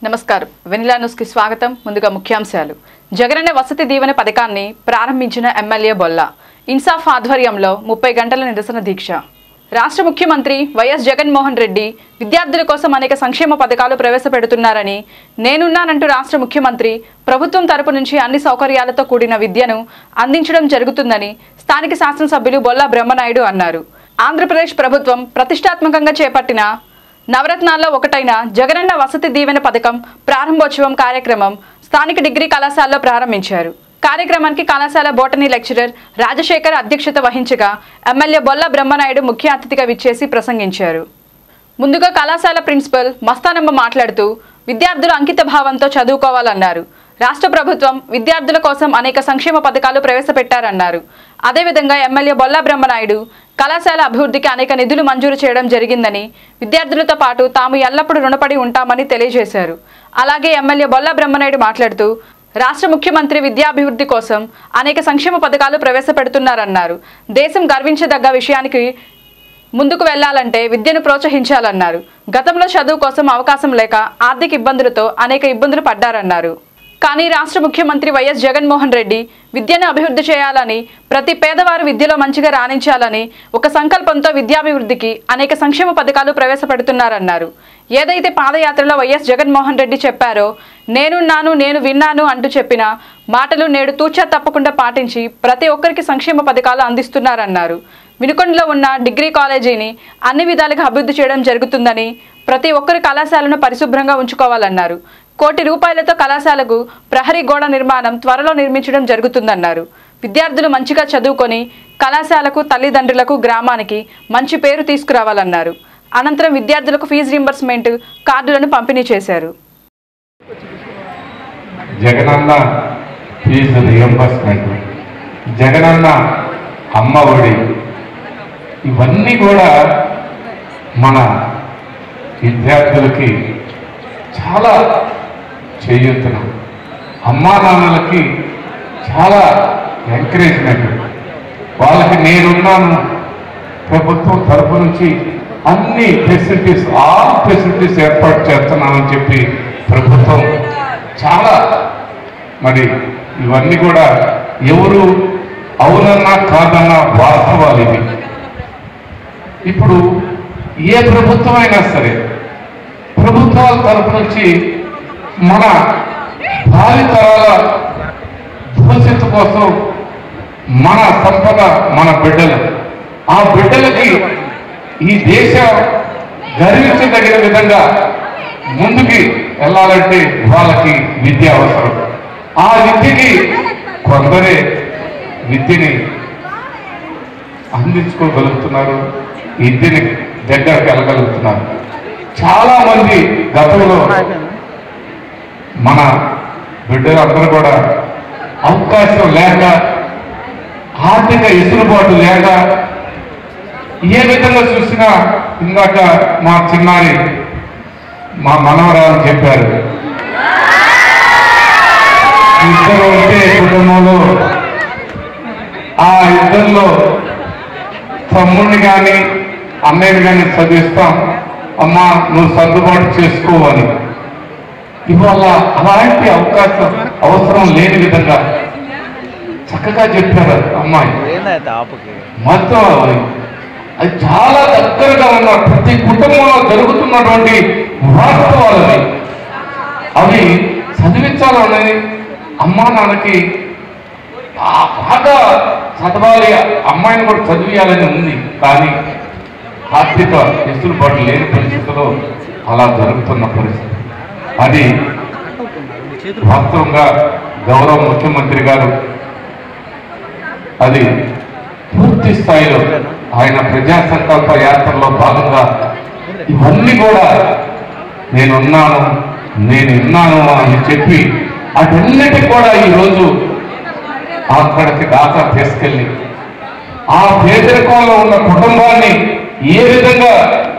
నమస్కారం vanilla news కి స్వాగతం ముందుగా ముఖ్యాంశాలు జగనన్న వసతి దీవెన పథకాన్ని ప్రారంభించిన ఎమ్మెల్యే బొల్ల ఇన్సాఫ్ ఆధ్వర్యంలో ముప్పై గంటల నిరసన దీక్ష రాష్ట్ర ముఖ్యమంత్రి వైఎస్ జగన్మోహన్ రెడ్డి విద్యార్థుల కోసం అనేక సంక్షేమ పథకాలు ప్రవేశపెడుతున్నారని నేనున్నానంటూ రాష్ట్ర ముఖ్యమంత్రి ప్రభుత్వం తరపు నుంచి అన్ని సౌకర్యాలతో కూడిన విద్యను అందించడం జరుగుతుందని స్థానిక శాసనసభ్యులు బొల్లా బ్రహ్మనాయుడు అన్నారు ఆంధ్రప్రదేశ్ ప్రభుత్వం ప్రతిష్టాత్మకంగా చేపట్టిన నవరత్నాల్లో ఒకటైన జగనన్న వసతి దీవెన పథకం ప్రారంభోత్సవం కార్యక్రమం స్థానిక డిగ్రీ కళాశాలలో ప్రారంభించారు కార్యక్రమానికి కళాశాల బోటనీ లెక్చరర్ రాజశేఖర్ అధ్యక్షత వహించగా ఎమ్మెల్యే బొల్ల బ్రహ్మనాయుడు ముఖ్య అతిథిగా విచ్చేసి ప్రసంగించారు ముందుగా కళాశాల ప్రిన్సిపల్ మస్తానమ్మ మాట్లాడుతూ విద్యార్థులు అంకిత భావంతో చదువుకోవాలన్నారు రాష్ట్ర ప్రభుత్వం విద్యార్థుల కోసం అనేక సంక్షేమ పథకాలు ప్రవేశపెట్టారన్నారు అదేవిధంగా ఎమ్మెల్యే బొల్లా బ్రహ్మనాయుడు కళాశాల అభివృద్ధికి అనేక నిధులు మంజూరు చేయడం జరిగిందని విద్యార్థులతో పాటు తాము ఎల్లప్పుడూ రుణపడి ఉంటామని తెలియజేశారు అలాగే ఎమ్మెల్యే బొల్లా బ్రహ్మనాయుడు మాట్లాడుతూ రాష్ట్ర ముఖ్యమంత్రి విద్యాభివృద్ధి కోసం అనేక సంక్షేమ పథకాలు ప్రవేశపెడుతున్నారన్నారు దేశం గర్వించదగ్గ విషయానికి ముందుకు వెళ్లాలంటే విద్యను ప్రోత్సహించాలన్నారు గతంలో చదువు కోసం అవకాశం లేక ఆర్థిక ఇబ్బందులతో అనేక ఇబ్బందులు పడ్డారన్నారు కానీ రాష్ట్ర ముఖ్యమంత్రి వైఎస్ జగన్మోహన్ రెడ్డి విద్యను అభివృద్ధి చేయాలని ప్రతి పేదవారు విద్యలో మంచిగా రాణించాలని ఒక సంకల్పంతో విద్యాభివృద్ధికి అనేక సంక్షేమ పథకాలు ప్రవేశపెడుతున్నారన్నారు ఏదైతే పాదయాత్రలో వైఎస్ జగన్మోహన్ రెడ్డి చెప్పారో నేనున్నాను నేను విన్నాను అంటూ చెప్పిన మాటలు నేడు తూచా తప్పకుండా పాటించి ప్రతి ఒక్కరికి సంక్షేమ పథకాలు అందిస్తున్నారన్నారు వినుకొండలో ఉన్న డిగ్రీ కాలేజీని అన్ని విధాలుగా అభివృద్ధి చేయడం జరుగుతుందని ప్రతి ఒక్కరు కళాశాలను పరిశుభ్రంగా ఉంచుకోవాలన్నారు కోటి రూపాయలతో కళాశాలకు ప్రహరీ గోడ నిర్మాణం త్వరలో నిర్మించడం జరుగుతుందన్నారు విద్యార్థులు మంచిగా చదువుకొని కళాశాలకు తల్లిదండ్రులకు గ్రామానికి మంచి పేరు తీసుకురావాలన్నారు అనంతరం విద్యార్థులకు ఫీజు రీంబర్స్మెంట్ కార్డులను పంపిణీ చేశారు జగనన్న ఫీజు రియంబర్స్మెంట్ జగనన్న అమ్మ ఒడి ఇవన్నీ కూడా మన విద్యార్థులకి చాలా చేయూతను అమ్మా నాన్నలకి చాలా ఎంకరేజ్మెంట్ వాళ్ళకి నేనున్నాను ప్రభుత్వం తరపు నుంచి అన్ని ఫెసిలిటీస్ ఆల్ ఫెసిలిటీస్ ఏర్పాటు చేస్తున్నామని చెప్పి ప్రభుత్వం చాలా మరి ఇవన్నీ కూడా ఎవరు అవునన్నా కాదన్నా వాస్తవాలు ఇవి ఇప్పుడు ఏ ప్రభుత్వం అయినా సరే ప్రభుత్వాల తరపు నుంచి మన భావితరాల భవిష్యత్తు కోసం మన సంపద మన బిడ్డలు ఆ బిడ్డలకి ఈ దేశం గర్వించదగిన విధంగా ముందుకి వెళ్ళాలంటే వాళ్ళకి విద్య అవసరం ఆ విద్యకి కొందరే విద్యని అందించుకోగలుగుతున్నారు విద్యని దగ్గరకు వెళ్ళగలుగుతున్నారు చాలా మంది గతంలో మన బిడ్డలందరూ కూడా అవకాశం లేక ఆర్థిక ఎసులుబాటు లేక ఏ విధంగా చూసినా ఇందాక మా చిన్నారి మా మనవరాలు చెప్పారు ఇద్దరు ఉంటే కుటుంబంలో ఆ ఇద్దరిలో తమ్ముడిని కానీ అన్నయ్యని కానీ చదివిస్తాం అమ్మా నువ్వు సర్దుబాటు చేసుకోవాలి ఇవాళ అలాంటి అవకాశం అవసరం లేని విధంగా చక్కగా చెప్పారు అమ్మాయి ఏందైతే ఆపుకి మొత్తం అది చాలా దగ్గరగా ఉన్న ప్రతి కుటుంబంలో జరుగుతున్నటువంటి వాస్తవాలు అవి అవి చదివించాలన్నది అమ్మా నాన్నకి ఆ బాగా చదవాలి అమ్మాయిని కూడా చదివియాలని ఉంది కానీ ఆర్థిక వెసులుబాటు లేని పరిస్థితుల్లో అలా జరుగుతున్న పరిస్థితి అది వాస్తవంగా గౌరవ ముఖ్యమంత్రి గారు అది పూర్తి స్థాయిలో ఆయన ప్రజా సంకల్ప యాత్రలో భాగంగా ఇవన్నీ కూడా నేనున్నాను నేను విన్నాను అని చెప్పి అటన్నిటి కూడా ఈరోజు అక్కడికి దాకా తీసుకెళ్ళి ఆ పేదరికంలో ఉన్న కుటుంబాన్ని ఏ విధంగా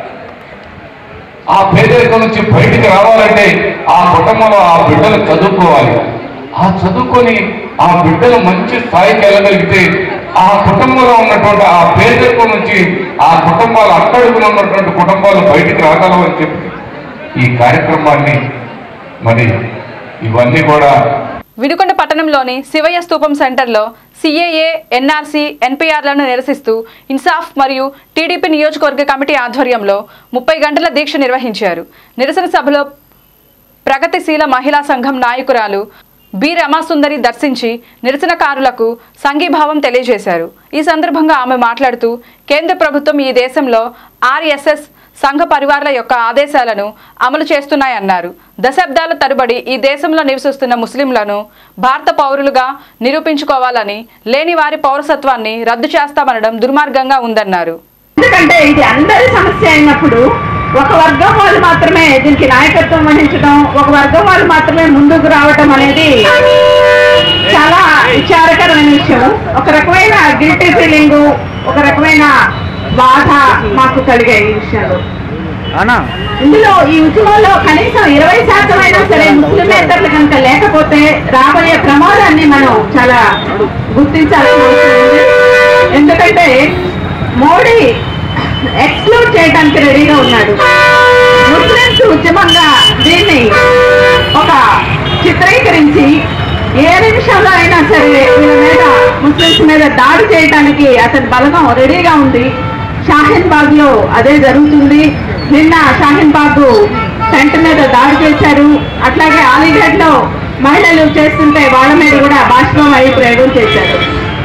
ఆ పేదరికం నుంచి బయటికి రావాలంటే ఆ కుటుంబంలో ఆ బిడ్డలు చదువుకోవాలి ఆ చదువుకొని ఆ బిడ్డలు మంచి స్థాయికి వెళ్ళగలిగితే ఆ కుటుంబంలో ఉన్నటువంటి ఆ పేదరికం నుంచి ఆ కుటుంబాలు అట్టడుగున ఉన్నటువంటి కుటుంబాలు బయటికి రాగలవని చెప్పి ఈ కార్యక్రమాన్ని మరి ఇవన్నీ కూడా వినుకొండ పట్టణంలోని శివయ్య స్తూపం సెంటర్లో సిఏఏ ఎన్ఆర్సీ ఎన్పిఆర్లను నిరసిస్తూ ఇన్సాఫ్ మరియు టీడీపీ నియోజకవర్గ కమిటీ ఆధ్వర్యంలో ముప్పై గంటల దీక్ష నిర్వహించారు నిరసన సభలో ప్రగతిశీల మహిళా సంఘం నాయకురాలు బి రమాసుందరి దర్శించి నిరసనకారులకు సంఘీభావం తెలియజేశారు ఈ సందర్భంగా ఆమె మాట్లాడుతూ కేంద్ర ప్రభుత్వం ఈ దేశంలో ఆర్ఎస్ఎస్ సంఘ పరివారాల యొక్క ఆదేశాలను అమలు చేస్తున్నాయన్నారు దశాబ్దాల తరబడి ఈ దేశంలో నివసిస్తున్న ముస్లింలను భారత పౌరులుగా నిరూపించుకోవాలని లేని వారి పౌరసత్వాన్ని రద్దు చేస్తామనడం దుర్మార్గంగా ఉందన్నారు ఎందుకంటే ఇది అందరి సమస్య అయినప్పుడు ఒక వర్గం వాళ్ళు మాత్రమే దీనికి నాయకత్వం వహించడం ఒక వర్గం వాళ్ళు మాత్రమే ముందుకు రావటం అనేది చాలా విచారకరమైన విషయం ఒక రకమైన గిల్టీ ఫీలింగ్ ఒక రకమైన బాధ మాకు కలిగాయి ఈ విషయంలో అన్నా ఇందులో ఈ ఉద్యమంలో కనీసం ఇరవై శాతం అయినా సరే ముస్లిమేతరులు కనుక లేకపోతే రాబోయే ప్రమాదాన్ని మనం చాలా గుర్తించాల్సిన అవసరం ఉంది ఎందుకంటే మోడీ ఎక్స్క్లూడ్ చేయడానికి రెడీగా ఉన్నాడు ముస్లింస్ ఉద్యమంగా దీన్ని ఒక చిత్రీకరించి ఏ నిమిషంలో అయినా సరే వీళ్ళ మీద ముస్లింస్ మీద దాడి చేయడానికి అతని బలగం రెడీగా ఉంది షాహీన్ బాగ్ లో అదే జరుగుతుంది నిన్న షాహీన్ బాగ్ టెంట్ మీద దాడి చేశారు అట్లాగే అలీగఢ్ లో మహిళలు చేస్తుంటే వాళ్ళ మీద కూడా బాష్పం అయి ప్రయోగం చేశారు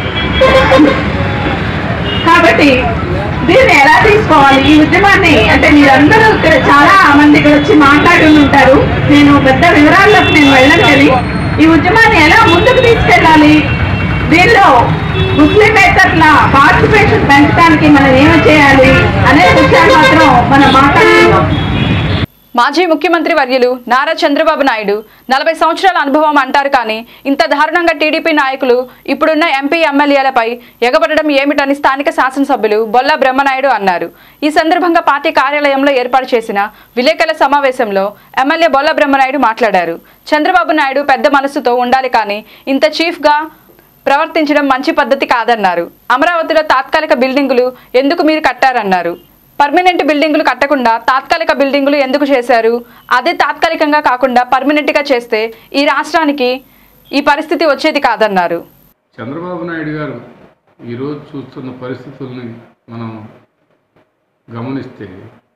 కాబట్టి దీన్ని ఎలా తీసుకోవాలి ఈ ఉద్యమాన్ని అంటే మీరందరూ ఇక్కడ చాలా మంది ఇక్కడ వచ్చి మాట్లాడి ఉంటారు నేను పెద్ద వివరాల్లోకి నేను వెళ్ళను కానీ ఈ ఉద్యమాన్ని ఎలా ముందుకు తీసుకెళ్ళాలి దీనిలో ముస్లిమేతర్ల పార్టిసిపేషన్ పెంచడానికి మనం ఏమి చేయాలి అనే విషయాలు మాత్రం మనం మాట్లాడుతున్నాం మాజీ ముఖ్యమంత్రి వర్యులు నారా చంద్రబాబు నాయుడు నలభై సంవత్సరాల అనుభవం అంటారు కానీ ఇంత దారుణంగా టీడీపీ నాయకులు ఇప్పుడున్న ఎంపీ ఎమ్మెల్యేలపై ఎగబడడం ఏమిటని స్థానిక శాసనసభ్యులు బొల్ల బ్రహ్మనాయుడు అన్నారు ఈ సందర్భంగా పార్టీ కార్యాలయంలో ఏర్పాటు చేసిన విలేకరుల సమావేశంలో ఎమ్మెల్యే బొల్ల బ్రహ్మనాయుడు మాట్లాడారు చంద్రబాబు నాయుడు పెద్ద మనసుతో ఉండాలి కానీ ఇంత చీఫ్గా ప్రవర్తించడం మంచి పద్ధతి కాదన్నారు అమరావతిలో తాత్కాలిక బిల్డింగులు ఎందుకు మీరు కట్టారన్నారు పర్మనెంట్ బిల్డింగులు కట్టకుండా తాత్కాలిక బిల్డింగులు ఎందుకు చేశారు అదే తాత్కాలికంగా కాకుండా పర్మనెంట్గా చేస్తే ఈ రాష్ట్రానికి ఈ పరిస్థితి వచ్చేది కాదన్నారు చంద్రబాబు నాయుడు గారు ఈరోజు చూస్తున్న పరిస్థితుల్ని మనం గమనిస్తే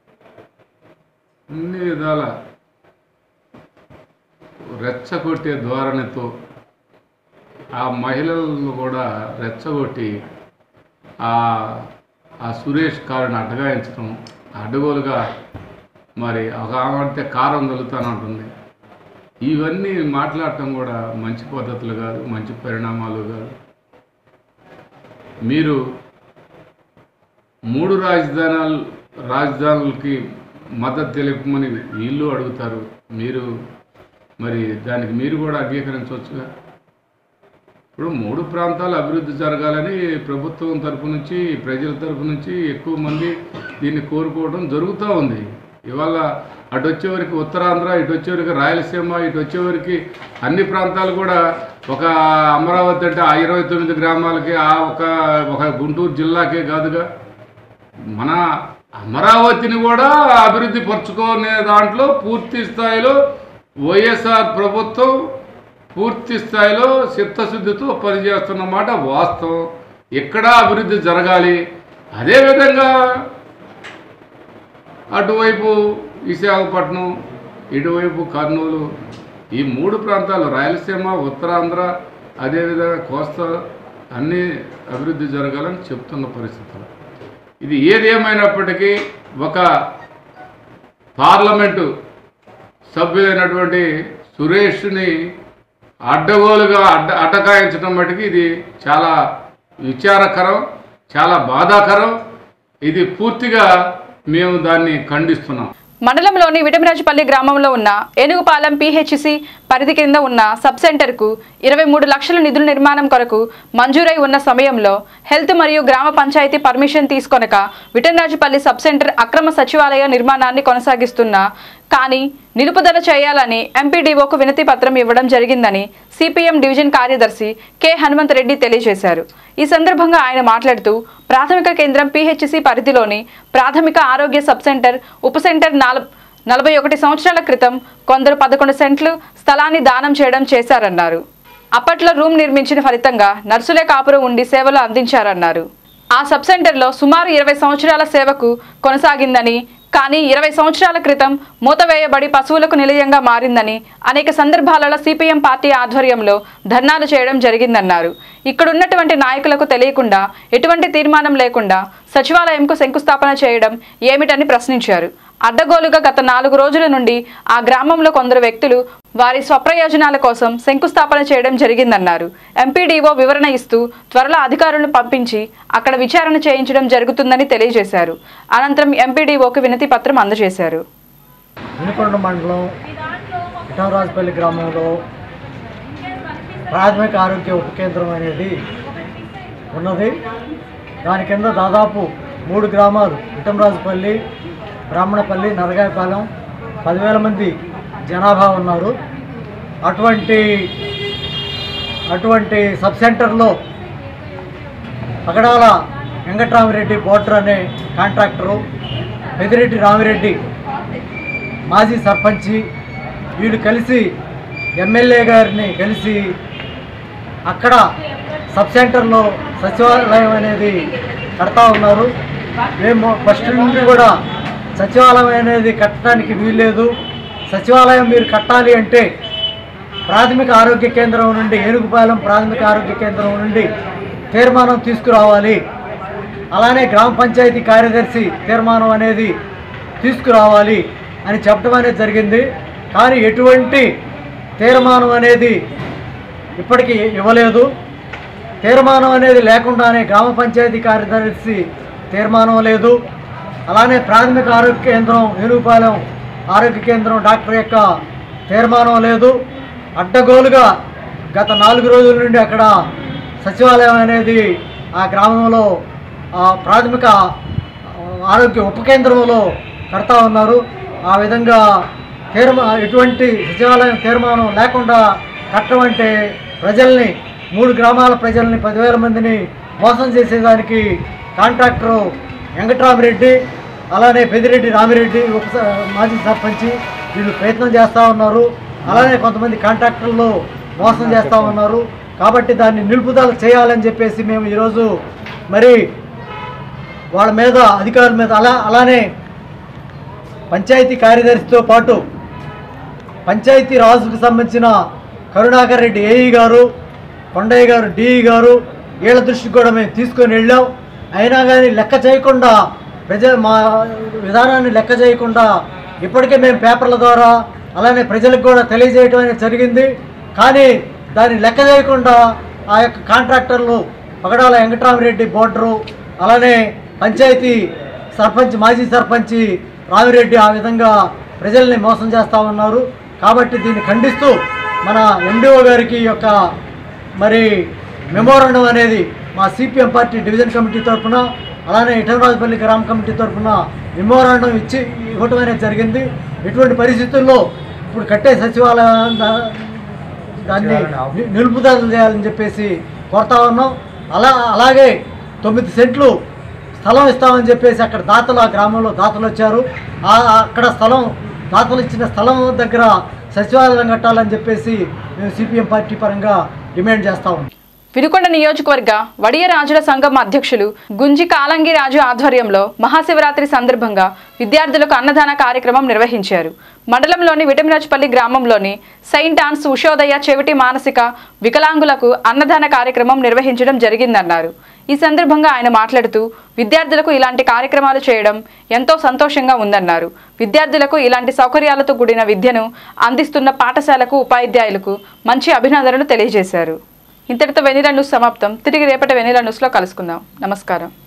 అన్ని విధాల రెచ్చగొట్టే ధోరణితో ఆ మహిళలను కూడా రెచ్చగొట్టి ఆ ఆ సురేష్ కారుని అడ్డగాయించడం అడ్డగోలుగా మరి ఒక ఆమె అంటే కారం కలుగుతానంటుంది ఇవన్నీ మాట్లాడటం కూడా మంచి పద్ధతులు కాదు మంచి పరిణామాలు కాదు మీరు మూడు రాజధానాలు రాజధానులకి మద్దతు తెలుపమని వీళ్ళు అడుగుతారు మీరు మరి దానికి మీరు కూడా అంగీకరించవచ్చుగా ఇప్పుడు మూడు ప్రాంతాలు అభివృద్ధి జరగాలని ప్రభుత్వం తరపు నుంచి ప్రజల తరపు నుంచి ఎక్కువ మంది దీన్ని కోరుకోవడం జరుగుతూ ఉంది ఇవాళ అటు వచ్చేవరకు ఉత్తరాంధ్ర ఇటు వచ్చేవరకు రాయలసీమ ఇటు వచ్చేవరకు అన్ని ప్రాంతాలు కూడా ఒక అమరావతి అంటే ఆ ఇరవై తొమ్మిది గ్రామాలకి ఆ ఒక ఒక గుంటూరు జిల్లాకే కాదుగా మన అమరావతిని కూడా అభివృద్ధి పరుచుకునే దాంట్లో పూర్తి స్థాయిలో వైఎస్ఆర్ ప్రభుత్వం పూర్తి స్థాయిలో చిత్తశుద్ధితో పనిచేస్తున్నమాట వాస్తవం ఎక్కడా అభివృద్ధి జరగాలి అదేవిధంగా అటువైపు విశాఖపట్నం ఇటువైపు కర్నూలు ఈ మూడు ప్రాంతాలు రాయలసీమ ఉత్తరాంధ్ర అదేవిధంగా కోస్తా అన్నీ అభివృద్ధి జరగాలని చెప్తున్న పరిస్థితులు ఇది ఏది ఏమైనప్పటికీ ఒక పార్లమెంటు సభ్యులైనటువంటి సురేష్ని అడ్డగోలుగా అడ్డ అడ్డకాయించడం మటుకు ఇది చాలా విచారకరం చాలా బాధాకరం ఇది పూర్తిగా మేము దాన్ని ఖండిస్తున్నాం మండలంలోని విటమరాజుపల్లి గ్రామంలో ఉన్న ఏనుగుపాలెం పిహెచ్సి పరిధి కింద ఉన్న సబ్ సెంటర్కు ఇరవై మూడు లక్షల నిధుల నిర్మాణం కొరకు మంజూరై ఉన్న సమయంలో హెల్త్ మరియు గ్రామ పంచాయతీ పర్మిషన్ తీసుకొనక విటమరాజుపల్లి సబ్ సెంటర్ అక్రమ సచివాలయ నిర్మాణాన్ని కొనసాగిస్తున్న కానీ నిలుపుదల చేయాలని ఎంపీడీఓకు వినతి పత్రం ఇవ్వడం జరిగిందని సిపిఎం డివిజన్ కార్యదర్శి కె హనుమంత్ రెడ్డి తెలియజేశారు ఈ సందర్భంగా ఆయన మాట్లాడుతూ ప్రాథమిక కేంద్రం పిహెచ్సి పరిధిలోని ప్రాథమిక ఆరోగ్య సబ్ సెంటర్ ఉప సెంటర్ నాల నలభై ఒకటి సంవత్సరాల క్రితం కొందరు పదకొండు సెంట్లు స్థలాన్ని దానం చేయడం చేశారన్నారు అప్పట్లో రూమ్ నిర్మించిన ఫలితంగా నర్సులే కాపురం ఉండి సేవలు అందించారన్నారు ఆ సబ్ సెంటర్లో సుమారు ఇరవై సంవత్సరాల సేవకు కొనసాగిందని కానీ ఇరవై సంవత్సరాల క్రితం మూతవేయబడి పశువులకు నిలయంగా మారిందని అనేక సందర్భాలలో సిపిఎం పార్టీ ఆధ్వర్యంలో ధర్నాలు చేయడం జరిగిందన్నారు ఇక్కడున్నటువంటి నాయకులకు తెలియకుండా ఎటువంటి తీర్మానం లేకుండా సచివాలయంకు శంకుస్థాపన చేయడం ఏమిటని ప్రశ్నించారు అడ్డగోలుగా గత నాలుగు రోజుల నుండి ఆ గ్రామంలో కొందరు వ్యక్తులు వారి స్వప్రయోజనాల కోసం శంకుస్థాపన చేయడం జరిగిందన్నారు ఎంపీడీఓ వివరణ ఇస్తూ త్వరలో అధికారులను పంపించి అక్కడ విచారణ చేయించడం జరుగుతుందని తెలియజేశారు అనంతరం ఎంపీడీఓకి వినతి పత్రం అందజేశారు వినుకొండ మండలం ఇటంరాజపల్లి గ్రామంలో ప్రాథమిక ఆరోగ్య ఉప కేంద్రం అనేది ఉన్నది దాని కింద దాదాపు మూడు గ్రామాలు ఇటంరాజుపల్లి బ్రాహ్మణపల్లి నరగాయపాలెం పదివేల మంది జనాభా ఉన్నారు అటువంటి అటువంటి సబ్ సెంటర్లో పగడాల వెంకట్రామిరెడ్డి బోటర్ అనే కాంట్రాక్టరు పెదిరెడ్డి రామిరెడ్డి మాజీ సర్పంచి వీళ్ళు కలిసి ఎమ్మెల్యే గారిని కలిసి అక్కడ సబ్ సెంటర్లో సచివాలయం అనేది కడతా ఉన్నారు మేము ఫస్ట్ నుండి కూడా సచివాలయం అనేది కట్టడానికి వీల్లేదు సచివాలయం మీరు కట్టాలి అంటే ప్రాథమిక ఆరోగ్య కేంద్రం నుండి ఏనుగుపాలెం ప్రాథమిక ఆరోగ్య కేంద్రం నుండి తీర్మానం తీసుకురావాలి అలానే గ్రామ పంచాయతీ కార్యదర్శి తీర్మానం అనేది తీసుకురావాలి అని చెప్పడం అనేది జరిగింది కానీ ఎటువంటి తీర్మానం అనేది ఇప్పటికీ ఇవ్వలేదు తీర్మానం అనేది లేకుండానే గ్రామ పంచాయతీ కార్యదర్శి తీర్మానం లేదు అలానే ప్రాథమిక ఆరోగ్య కేంద్రం ఏనుగుపాలెం ఆరోగ్య కేంద్రం డాక్టర్ యొక్క తీర్మానం లేదు అడ్డగోలుగా గత నాలుగు రోజుల నుండి అక్కడ సచివాలయం అనేది ఆ గ్రామంలో ఆ ప్రాథమిక ఆరోగ్య ఉప కేంద్రంలో కడతా ఉన్నారు ఆ విధంగా తీర్మా ఎటువంటి సచివాలయం తీర్మానం లేకుండా కట్టడం అంటే ప్రజల్ని మూడు గ్రామాల ప్రజల్ని పదివేల మందిని మోసం చేసేదానికి కాంట్రాక్టరు వెంకట్రామిరెడ్డి అలానే పెదిరెడ్డి రామిరెడ్డి ఉప స- మాజీ సర్పంచి వీళ్ళు ప్రయత్నం చేస్తూ ఉన్నారు అలానే కొంతమంది కాంట్రాక్టర్లు మోసం చేస్తూ ఉన్నారు కాబట్టి దాన్ని నిలుపుదల చేయాలని చెప్పేసి మేము ఈరోజు మరి వాళ్ళ మీద అధికారుల మీద అలా అలానే పంచాయతీ కార్యదర్శితో పాటు పంచాయతీ రాజుకు సంబంధించిన కరుణాకర్ రెడ్డి ఏఈ గారు కొండయ్య గారు డిఈ గారు వీళ్ళ దృష్టికి కూడా మేము తీసుకొని వెళ్ళాం అయినా కానీ లెక్క చేయకుండా ప్రజ మా విధానాన్ని లెక్క చేయకుండా ఇప్పటికే మేము పేపర్ల ద్వారా అలానే ప్రజలకు కూడా తెలియజేయటం అనేది జరిగింది కానీ దాన్ని లెక్క చేయకుండా ఆ యొక్క కాంట్రాక్టర్లు పగడాల వెంకటరామరెడ్డి బోర్డరు అలానే పంచాయతీ సర్పంచ్ మాజీ సర్పంచి రామిరెడ్డి ఆ విధంగా ప్రజల్ని మోసం చేస్తూ ఉన్నారు కాబట్టి దీన్ని ఖండిస్తూ మన ఎండిఓ గారికి ఈ యొక్క మరి మెమోరండం అనేది మా సిపిఎం పార్టీ డివిజన్ కమిటీ తరఫున అలానే ఇటంరాజుపల్లి గ్రామ కమిటీ తరఫున మెమోరాండం ఇచ్చి ఇవ్వటం అనేది జరిగింది ఇటువంటి పరిస్థితుల్లో ఇప్పుడు కట్టే సచివాలయం దా- దాన్ని ని- నిలుపుదల చేయాలని చెప్పేసి కోరుతా ఉన్నాం అలా అలాగే తొమ్మిది సెంట్లు స్థలం ఇస్తామని చెప్పేసి అక్కడ దాతలు ఆ గ్రామంలో దాతలు వచ్చారు ఆ అక్కడ స్థలం దాతలు ఇచ్చిన స్థలం దగ్గర సచివాలయం కట్టాలని చెప్పేసి మేము సిపిఎం పార్టీ పరంగా డిమాండ్ చేస్తా ఉన్నాం వినుకొండ నియోజకవర్గ వడియ రాజుల సంఘం అధ్యక్షులు గుంజి కాలంగి రాజు ఆధ్వర్యంలో మహాశివరాత్రి సందర్భంగా విద్యార్థులకు అన్నదాన కార్యక్రమం నిర్వహించారు మండలంలోని విటమిరాజపల్లి గ్రామంలోని సెయింట్ ఆన్స్ ఉషోదయ చెవిటి మానసిక వికలాంగులకు అన్నదాన కార్యక్రమం నిర్వహించడం జరిగిందన్నారు ఈ సందర్భంగా ఆయన మాట్లాడుతూ విద్యార్థులకు ఇలాంటి కార్యక్రమాలు చేయడం ఎంతో సంతోషంగా ఉందన్నారు విద్యార్థులకు ఇలాంటి సౌకర్యాలతో కూడిన విద్యను అందిస్తున్న పాఠశాలకు ఉపాధ్యాయులకు మంచి అభినందనలు తెలియజేశారు ఇంతటితో వెనిలా న్యూస్ సమాప్తం తిరిగి రేపటి వెనిలా న్యూస్లో కలుసుకుందాం నమస్కారం